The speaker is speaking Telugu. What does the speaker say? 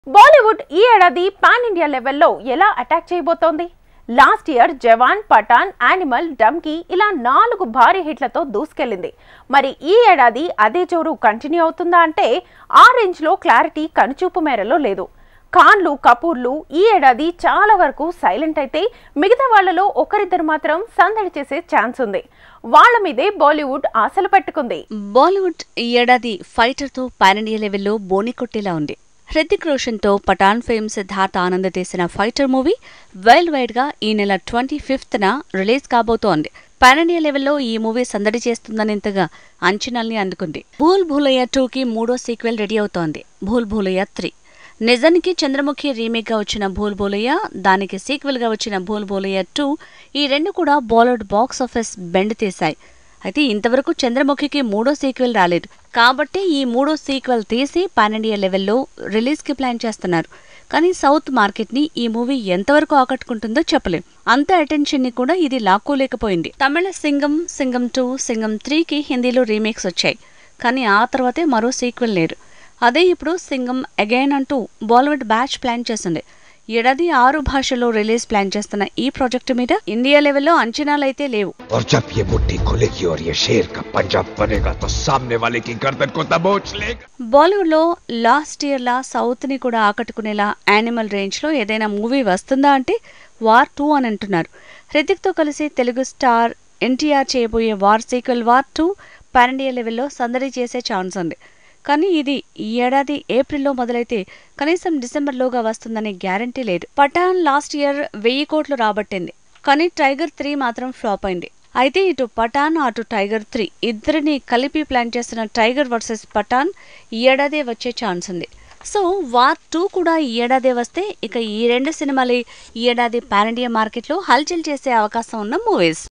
బాలీవుడ్ ఈ ఏడాది పాన్ ఇండియా లెవెల్లో ఎలా అటాక్ చేయబోతోంది last year Jawan Pathaan Animal Dunki ఇలా నాలుగు భారీ హిట్లతో దూసుకెళ్లింది మరి ఈ ఏడాది అదే జోరు కంటిన్యూ అవుతుందా అంటే ఆ రేంజ్లో క్లారిటీ కనుచూపు మేరలో లేదు ఖాన్లు కపూర్లు ఈ ఏడాది చాలా వరకు సైలెంట్ అయితే మిగతా వాళ్ళలో ఒకరిద్దరు మాత్రం సందడి చేసే ఛాన్స్ ఉంది వాళ్ళ మీదే బాలీవుడ్ ఆశలు పెట్టుకుంది బాలీవుడ్ ఈ ఏడాది ఫైటర్తో పాన్ ఇండియా లెవెల్లో బోని కొట్టేలా ఉంది హృతిక్ రోషన్తో పఠాన్ ఫేమ్ సిద్ధార్థ ఆనంద్ తీసిన ఫైటర్ మూవీ వరల్డ్ వైడ్ గా ఈ నెల ట్వంటీ ఫిఫ్త్ న రిలీజ్ కాబోతోంది పాన్ ఇండియా లెవెల్లో ఈ మూవీ సందడి చేస్తుందనేంతగా అంచనాల్ని అందుకుంది భూల్ భూలయ్య టూ కి మూడో సీక్వెల్ రెడీ అవుతోంది భూల్ భూలయ్య త్రీ నిజానికి చంద్రముఖి రీమేక్ గా వచ్చిన భూల్ భూలయ్య దానికి సీక్వెల్ గా వచ్చిన భూల్ భూలయ్య టూ ఈ రెండు కూడా బాలీవుడ్ బాక్స్ ఆఫీస్ బెండ్ తీశాయి అయితే ఇంతవరకు చంద్రముఖికి మూడో సీక్వెల్ రాలేదు కాబట్టి ఈ మూడో సీక్వెల్ తీసి పాన్ ఇండియా లెవెల్లో రిలీజ్ కి ప్లాన్ చేస్తున్నారు కానీ సౌత్ మార్కెట్ ని ఈ మూవీ ఎంతవరకు ఆకట్టుకుంటుందో చెప్పలేం అంత అటెన్షన్ ని కూడా ఇది లాక్కోలేకపోయింది తమిళ సింగం సింగం టూ సింగం త్రీకి హిందీలో రీమేక్స్ వచ్చాయి కానీ ఆ తర్వాతే మరో సీక్వెల్ లేరు అదే ఇప్పుడు సింగం అగైన్ అంటూ బాలీవుడ్ బ్యాచ్ ప్లాన్ చేస్తుంది ఏడాది ఆరు భాషల్లో రిలీజ్ ప్లాన్ చేస్తున్న ఈ ప్రాజెక్టు మీద ఇండియా లెవెల్లో అంచనాలైతే లేవు और जब ये मुट्ठी खुलेगी और ये शेर का पंजा बनेगा तो सामने वाले की गर्दन को दबोच लेगा బాలీవుడ్లో లాస్ట్ ఇయర్లా సౌత్ని కూడా ఆకట్టుకునేలా యానిమల్ రేంజ్లో ఏదైనా మూవీ వస్తుందా అంటే వార్ టూ అని అంటున్నారు హృతిక్తో కలిసి తెలుగు స్టార్ ఎన్టీఆర్ చేయబోయే War sequel War two pan India లెవెల్లో సందడి చేసే ఛాన్స్ ఉంది కానీ ఇది ఈ ఏడాది ఏప్రిల్లో మొదలైతే కనీసం డిసెంబర్లోగా వస్తుందనే గ్యారంటీ లేదు పఠాన్ లాస్ట్ ఇయర్ వెయ్యి కోట్లు రాబట్టింది కానీ టైగర్ త్రీ మాత్రం ఫ్లాప్ అయింది అయితే ఇటు పఠాన్ అటు టైగర్ త్రీ ఇద్దరిని కలిపి ప్లాన్ చేస్తున్న టైగర్ వర్సెస్ పఠాన్ ఈ ఏడాదే వచ్చే ఛాన్స్ ఉంది సో వార్ టూ కూడా ఈ ఏడాదే వస్తే ఇక ఈ రెండు సినిమాలు ఈ ఏడాది పాన్ ఇండియా మార్కెట్లో హల్చల్ చేసే అవకాశం ఉన్న మూవీస్